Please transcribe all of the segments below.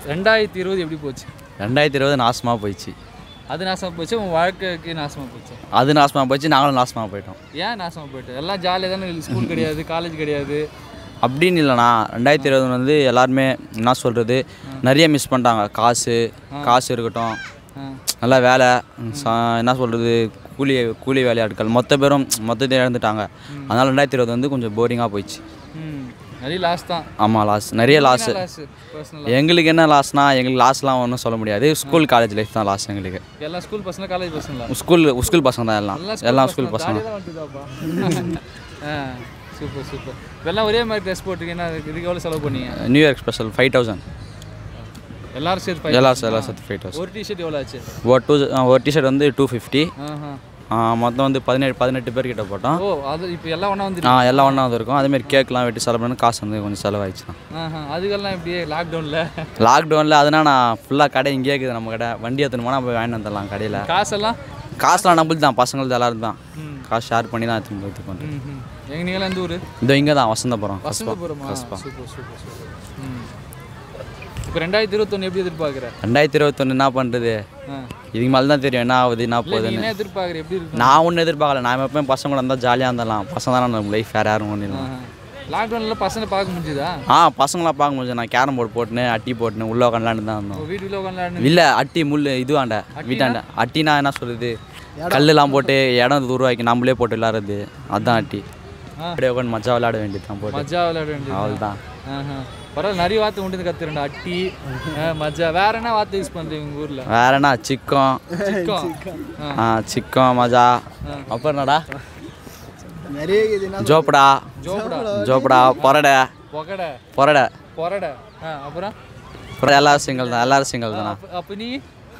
ரெண்டாயிரத்தி இருபது எப்படி போச்சு ரெண்டாயிரத்தி இருபது நாசமாக போயிடுச்சு அது நாசமாக போச்சு உன் வாழ்க்கைக்கு நாசமாக போச்சு அது நாசமாக போச்சு நாங்களும் நாசமாக போயிட்டோம் ஏன் நாசமாக போயிட்டு எல்லாம் ஜாலியாக தானே ஸ்கூல் கிடையாது காலேஜ் கிடையாது அப்படின்னு இல்லைண்ணா ரெண்டாயிரத்தி இருபது வந்து எல்லாருமே என்ன சொல்கிறது நிறைய மிஸ் பண்ணிட்டாங்க காசு காசு இருக்கட்டும் ஆ. நல்லா வேலை ச- என்ன சொல்கிறது கூலி கூலி வேலையாட்கள் மொத்த பேரும் மொத்தத்தையும் இழந்துட்டாங்க அதனால் ரெண்டாயிரத்தி இருபது வந்து கொஞ்சம் போரிங்காக போயிடுச்சு ம் நிறைய லாஸ் தான் ஆமாம் லாஸ் நிறைய லாஸ் லாஸ் பர்சனலாக எங்களுக்கு என்ன லாஸ்னா எங்களுக்கு லாஸ்லாம் ஒன்றும் சொல்ல முடியாது ஸ்கூல் காலேஜ் லைஃப் தான் லாஸ் எங்களுக்கு எல்லாம் ஸ்கூல் பசங்க காலேஜ் பசங்களா ஸ்கூல் ஸ்கூல் பசங்க தான் எல்லாம் எல்லாம் ஸ்கூல் பசங்க ஜாலியாக தான் வந்துதாப்பா ஆ சூப்பர் சூப்பர் இப்போல்லாம் ஒரே மாதிரி ட்ரெஸ் போட்டுருக்கீங்கன்னா அதுக்கு இதுக்கு எவ்வளோ செலவு பண்ணீங்க new year special five thousand எல்லாரும் சேர்த்து five எல்லாம் thousand எல்லாம் ஆ? சேர்த்து ஃபைவ் தௌசண்ட் ஒரு டிஷர்ட் எவ்வளோ ஆச்சு ஒரு டூ ஒரு டிஷர்ட் வந்து டூ ஃபிஃப்டி ஆஹா மொத்தம் வந்து பதினேழு பதினெட்டு பேர் கிட்ட போட்டோம் ஓ அது இப்போ எல்லாம் ஒன்றா வந்து ஆ எல்லாம் ஒன்றா வந்திருக்கும் அதேமாதிரி கேக்லாம் வெட்டி செலவு பண்ணி காசு வந்து கொஞ்சம் செலவாயிடுச்சு தான் ஆஹா அதுக்கெல்லாம் இப்படியே லாக்டவுனில் லாக்டவுனில் அதனால் நான் ஃபுல்லாக கடை இங்கே இருக்குது நம்ம கடை வண்டி எடுத்துன்னு போனால் போய் வாங்கிட்டு வந்துடலாம் கடையில் காசெல்லாம் காசுலாம் நம்மளுக்கு தான் பசங்களுக்கு எல்லாரும் தான் காசு ஷேர் பண்ணி தான் எடுத்துன்னு போய் இது பண்ணுறேன் ம் ம் எங்க நீங்களாம் எந்த ஊர் இதோ இங்கே தான் வசந்தபுரம் வசந்தபுரமா சூப்பர் சூப்பர் சூப்பர் ம் இப்போ ரெண்டாயிரத்தி இருபத்தொன்று எப்படி எதிர்பார்க்குற ரெண்டாயிரத்தி இருபத்தொன்று என்ன பண்ணுறது ஆ இதுக்கு மேலே தான் தெரியும் என்ன ஆகுது என்ன இல்லை நீ போகுதுன்னு என்ன எதிர்பார்க்குற எப்படி இருக்கு நான் ஒன்றும் எதிர்பார்க்கல நான் எப்பவுமே பசங்க கூட இருந்தால் ஜாலியாக இருந்தலாம் பசங்க தானே நம்ம லைஃப் வேறு யாரும் ஒன்றும் இல்லை லாக்டவுனில் பசங்களை பார்க்க முடிஞ்சுதா ஆ பசங்களாம் பார்க்க முடியும் நான் கேரம் போர்டு போட்டுன்னு அட்டி போட்டுன்னு உள்ளே உட்காந்துலான்னு தான் இருந்தோம் உங்கள் வீட்டுக்குள்ளே உட்காந்து இல்லை அட்டி முள் இதுவாண்ட வீட்டாண்ட அட்டினா என்ன சொல்கிறது கல்லெல்லாம் போட்டு இடம் உருவாக்கி நம்மளே போட்டு விளாட்றது அதுதான் அட்டி அப்படியே உட்காந்து மஜா விளையாட வேண்டியது தான் போட்டு மஜா விளையாட வேண்டியது அவ்வளோதான் ஆஹா பரவாயில்ல நிறைய வார்த்தை கொண்டு கற்றுறேன்டா அட்டி ஆ, மஜா வேற என்ன வார்த்தை யூஸ் பண்ணுறீங்க உங்கள் ஊரில் வேற என்ன சிக்கம் சிக்கம் ஆ ஆ சிக்கம் மஜா அப்புறம் என்னடா நிறைய இது ஜோப்படா ஜோபடா ஜோப்படா பொரடை பொகடை பொரடை பொரடை ஆ அப்புறம் அப்புறம் எல்லாரும் சிங்கிள் தான் எல்லாரும் சிங்கிள் தானா அப்ப- அப்ப நீ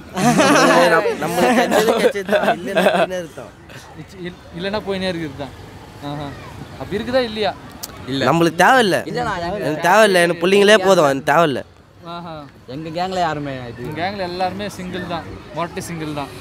இச்- இல்- இல்லைன்னா போயினே இருக்குது தான் ஆஹா அப்படி இருக்குதா இல்லையா நம்மளுக்கு தேவையில்ல எனக்கு தேவையில்ல எனக்கு பிள்ளைங்களே போதும் எனக்கு தேவையில்ல ஆஹா எங்கள் கேங்கில் யாருமே இது எங்கள் கேங்கில் எல்லாருமே சிங்கிள் தான் மொட்டை சிங்கிள் தான்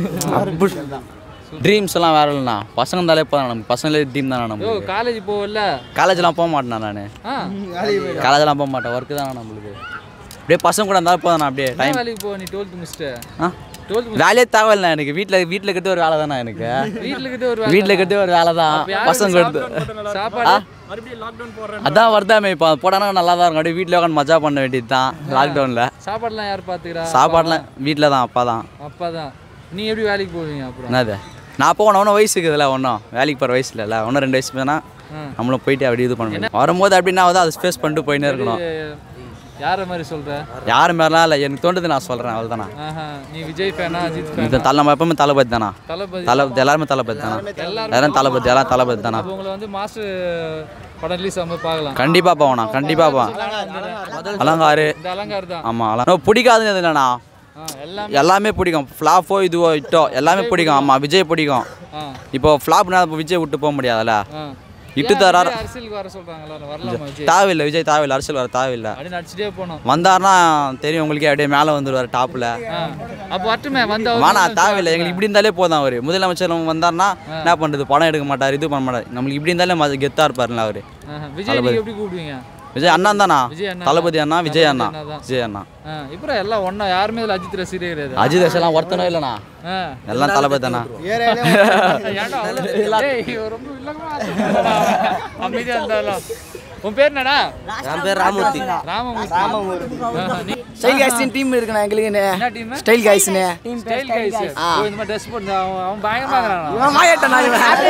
ட்ரீம்ஸ் எல்லாம் வேற இல்லைண்ணா பசங்க இருந்தாலே போதும் நம்ம பசங்களே ட்ரீம் தானே யோ நம்ம காலேஜ் போகல காலேஜ்லாம் போக மாட்டேண்ணா நான் ஆ காலேஜ்லாம் போக மாட்டேன் ஒர்க்கு தானே நம்மளுக்கு அப்படியே பசங்க கூட இருந்தாலும் போதும் அப்படியே என்ன டைம் வேலைக்கு போ நீ டுவெல்த் முடிச்சிட்டு ஆ டுவெல்த் வேலையே தேவையில்லை எனக்கு வீட்டில் வீட்டில் கிட்ட ஒரு வேலை தானே எனக்கு வீட்டில் கிட்ட ஒரு வேலை வீட்டில் கிட்ட ஒரு வேலை தான் பசங்க எடுத்து சாப்பாடு அதான் வருதாமே இப்போ போடானா நல்லா தான் இருக்கும் அப்படியே வீட்டில் உட்காந்து மஜா பண்ண வேண்டியது தான் லாக்டவுனில் சாப்பாடுலாம் யார் பார்த்துக்கிறா சாப்பாடுலாம் வீட்டில் தான் அப்பா தான் அப்பா தான் நீ எப்படி வேலைக்கு போவீங்க அப்புறம் என்னது நான் போகணும் ஒன்றும் வயசு இருக்குதுல்ல ஒன்றும் வேலைக்கு போகிற வயசு இல்லைல்ல ஒன்றும் ரெண்டு வயசு போனால் ஆ. நம்மளும் போயிட்டு அப்படி இது பண்ண முடியும் வரும்போது அப்படின்னா ஆகுதோ அதை ஃபேஸ் பண்ணிட்டு போயினே இருக்கணும் யார மாதிரி சொல்ற யார் மாதிரிலாம் இல்லை எனக்கு தோன்றது நான் சொல்கிறேன் அவ்வளோதானா ஆஹா நீ விஜய் ஃபேனா அஜித் ஃபேன் இது தலை நம்ம எப்பவுமே தளபதி தானா தளபதி தளபதி எல்லாருமே தளபதி தானா எல்லாரும் தளபதி எல்லாம் தளபதி தானா அப்போ உங்களை வந்து மாஸ்டர் படம் ரிலீஸ் ஆகும்போது பார்க்கலாம் கண்டிப்பாக போவேண்ணா கண்டிப்பாக போவேன் அலங்காரு இந்த அலங்கார் தான் ஆமாம் அலங்கார் பிடிக்காதுன்னு இல்லைண்ணா ஆ எல்லாம் எல்லாமே பிடிக்கும் ஃப்ளாப்போ இதுவோ இட்டோ எல்லாமே பிடிக்கும் ஆமாம் விஜய் பிடிக்கும் ஆ இப்போ ஃப்ளாப்னா இப்போ விஜய் விட்டு போக முடியாதுல்ல ஆ இட்டு ஏன் தரார் விஜய் அரசியலுக்கு வர சொல்றாங்களா வரலாமா விஜய் தேவையில்லை விஜய் தேவையில்லை அரசியல் வர தேவையில்லை அப்படி நடிச்சுட்டே போனோம் வந்தாருன்னா தெரியும் உங்களுக்கே அப்படியே மேலே வந்துடுவார் டாப்பில் ஆ அப்போ வரட்டுமே வந்து அவர் வேணா தேவையில்லை எங்களுக்கு இப்படி இருந்தாலே போதும் அவர் முதலமைச்சர் வந்தாருன்னா என்ன பண்ணுறது படம் எடுக்க மாட்டார் இது பண்ண மாட்டார் நம்மளுக்கு இப்படி இருந்தாலே மத கெத்தாக இருப்பார்ல அவர் ஆஹா. விஜய் நீங்க எப்படி கூப்பிடுவீங்க விஜய் அண்ணா தானா விஜய் அண்ணா தளபதி அண்ணா விஜய் அண்ணா அண்ணா தான். விஜய் அண்ணா ஆ இப்போ எல்லாம் ஒன்றா யாருமே இதில் அஜித் ரசிகரே கிடையாது அஜித் எல்லாம் ஒருத்தனும் இல்லைண்ணா ஆ எல்லாம் தளபதி தானா ஏன்டா அவ்வளவு- ஏய், இவன் ரொம்ப வில்லங்கமா ஆசைப்படுறான் அவன். அமைதியா இருந்தாலும் உன் பேர் என்னடா என் பேர் ராமூர்த்தி ராமமூர்த்தி ஆஹா, நீ ஸ்டைல் கைஸ்னு டீம் இருக்குண்ணா எங்களுக்குன்னு என்ன டீம் ஸ்டைல் கைஸ்னு ஸ்டைல் கைஸ் ஓ இந்த மாதிரி ட்ரெஸ் போட்டு அவன் அவன் பயங்கரமா இருக்கிறானா இவன் மாயட்டனா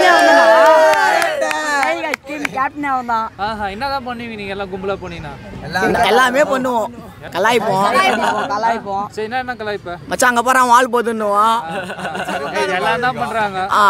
கேப்டன் அவன் தான் ஆஹா என்னதான் பண்ணுவீங்க நீங்க எல்லாம் கும்பலா போனீங்கன்னா எல்லாமே பண்ணுவோம் கலாய்ப்போம் கலாய்ப்போம் சரி என்ன என்ன கலாய்ப்ப மச்சான் அங்கே போகிறான் வால் போதுன்னுவான் ஏய், எல்லாம் தான் பண்றாங்க ஆ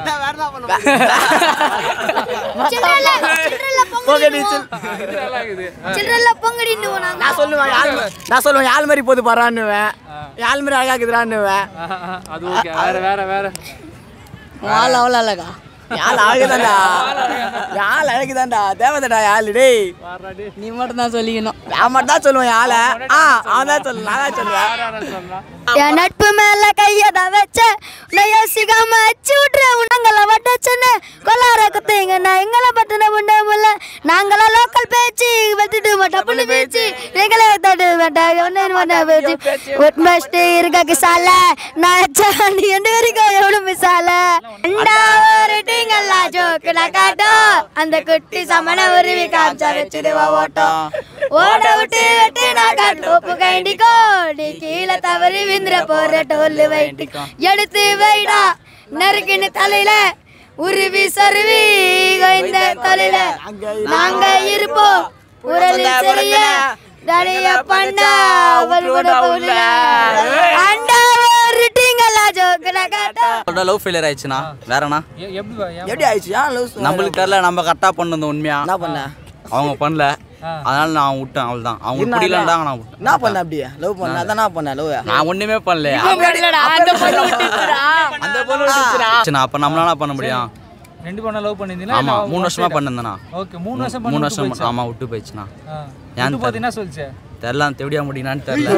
சில்லறைல சில்லறைல பொங்கடி இது நல்லா இருக்குது சில்லறைல பொங்கடின்னு நாங்க நான் சொல்லுவேன் யாழ் நான் சொல்லுவேன் யாழ் மாதிரி போது பரான்னுவேன் யாழ் மாதிரி அழகாக்குதுறான்னுவேன் ஆஹா, ஆஹா, அது ஓகே வேற வேற வேற வால் அவ்வளோ அழகா யாழ் அழகுதான்டா யாழ் அழகுதான்டா தேவதடா யாழ் டேய் நீ மட்டும் தான் சொல்லிக்கணும் நான் மட்டும் தான் சொல்லுவேன் யாழை ஆ அவன் தான் சொல்லுவேன் நான் தான் சொல்லுவேன் யார் யாரை சொல்லலாம் என் நட்பு மேல கையத வச்ச நான் யோசிக்காம அச்சு விட்டுற உனங்கள வட்டச்சுன்னு கொல்லார குத்துங்க நான் எங்களை பத்தின உண்ட முல்ல நாங்களா லோக்கல் பேச்சு வெட்டிட்டு மட்டப்புன்னு பேச்சு எங்களை தட்டு மாட்டாங்க ஒன்னு பண்ண பேச்சு உட்மஸ்ட் இருக்க சால நான் சாண்டி எண்டு வரைக்கும் எவ்வளவு மிசால அண்டா ஒரு டீங்கல்லா ஜோக்குல காட்டும் அந்த குட்டி சமண உருவி காமிச்சா வச்சுடுவா ஓட்டம் ஓட விட்டு விட்டு நான் காட்டு கைண்டிக்கோ நீ கீழே தவறி விந்திர போற டோல்லு வைட்டிக்கோ எடுத்து வைடா நறுக்குன்னு தலையில உருவி சொருவி இந்த தொழில நாங்க இருப்போம் உரலில் சரிய தனிய பண்ணா ஒரு கூட உள்ள அண்டா ஒரு டீங்கல்லா ஜோக்குல காட்டும் லவ் ஃபெயிலியர் ஆயிடுச்சுண்ணா வேறண்ணா எ- எப்படி வா- ஏன் எப்படி ஆயிடுச்சு ஏன் லூஸ் நம்மளுக்கு தெரியல நம்ம கரெக்டாக பண்ணது உண்மையா என்ன பண்ண அவங்க பண்ணல அதனால நான் விட்டேன் அவ்வளோதான் அவங்க பிடிக்கலன்றாங்க நான் விட்டேன் என்ன பண்ண அப்படியே லவ் பண்ண அதான் என்ன பண்ண லவ் நான் ஒண்ணுமே பண்ணல அந்த பொண்ணு விட்டுச்சுடா. அந்த பொண்ணு அப்ப நம்மளால பண்ண முடியும் ரெண்டு பொண்ணை லவ் பண்ணியிருந்தீங்களா ஆமா மூணு வருஷமா பண்ணிருந்தேனா ஓகே மூணு வருஷம் பண்ணி மூணு விட்டு வருஷம் போயிடுச்சா? ஆமா விட்டு போயிடுச்சுண்ணா ஆ. ஏன் விட்டு போது என்ன சொல்லுச்சு தெரில தேடியா முடியும்னான்னு தெரியல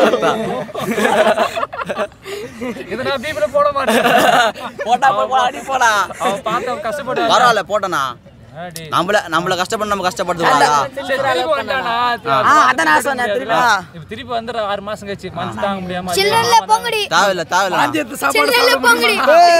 இதை நான் பீப்பில் போட மாட்டேன் போட்டா போடா அடி போடா அவன் பார்த்து கஷ்டப்பட்டு பரவாயில்ல போட்டனா ஆடி. நம்மள நம்மள கஷ்டப்பட்டு நம்ம கஷ்டப்படுத்துவாங்களா சரி, திருப்பி வந்தானா? ஆ அதான் நான் சொன்னேன் திருப்பி வா. இப்ப திருப்பி வந்துடுற ஆறு மாசம் கழிச்சு மனசு தாங்க முடியாம சில்லறைல பொங்கடி தேவையில்ல தேவையில்ல சில்லறைல பொங்கடி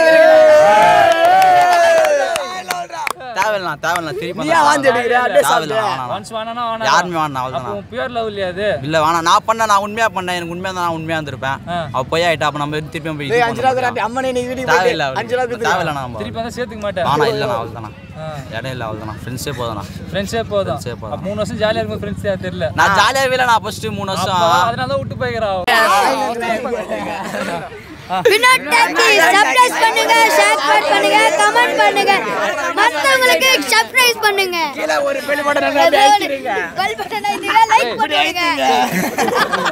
தேவையில்ல தேவையில்ல திருப்பி நீ ஏன் வாந்தி வந்தா- எடுக்கிற அப்படியே சாப்பிடு தேவையில்ல வேணாம் ஒன்ஸ் வேணானா வேணாம் யாருமே வேணாம் அப்போ அவ்வளோதான் பியூர் லவ் இல்லையா அது இல்ல வேணாம் நான் பண்ண நான் உண்மையா பண்ணேன் எனக்கு உண்மையா இருந்தா நான் உண்மையா இருந்திருப்பேன் ஆ. அவ போய் ஆயிட்டா அப்ப நம்ம திருப்பியும் போய் இது டேய் பண்ண அஞ்சு ரூபா முடியுமா? தராட்டி அம்மனே நீ வீட்டுக்கு தேவையில்ல போயிட்டு அஞ்சு ரூபா அவளுக்கு. கொடுத்துரு. தேவையில்ல நம்ம திருப்பி வந்து சேர்த்துக்க மாட்டேன் வேணாம் இல்ல நான் அவ்வளோதானா ஆ. இடம் இல்லை அவ்வளோதானா ஃப்ரெண்ட்ஸே போதும்ண்ணா ஃப்ரெண்ட்ஸே போதும் Friends ஏ போதும். அப்ப மூணு வருஷம் ஜாலியா இருக்கும் ஃப்ரெண்ட்ஸ் தெரியல நான் ஜாலியாகவே இல்லை நான் ஃபர்ஸ்ட் மூணு வருஷம் அதனால தான் விட்டு போய்க்கிறா சர்ப்ரைஸ் பண்ணுங்க ஷேர் பண்ணுங்க கமெண்ட் பண்ணுங்க மத்தவங்களுக்கு சர்ப்ரைஸ் பண்ணுங்க கீழே ஒரு பெல் பட்டன் பெல் பட்டனை லைக் பண்ணுங்க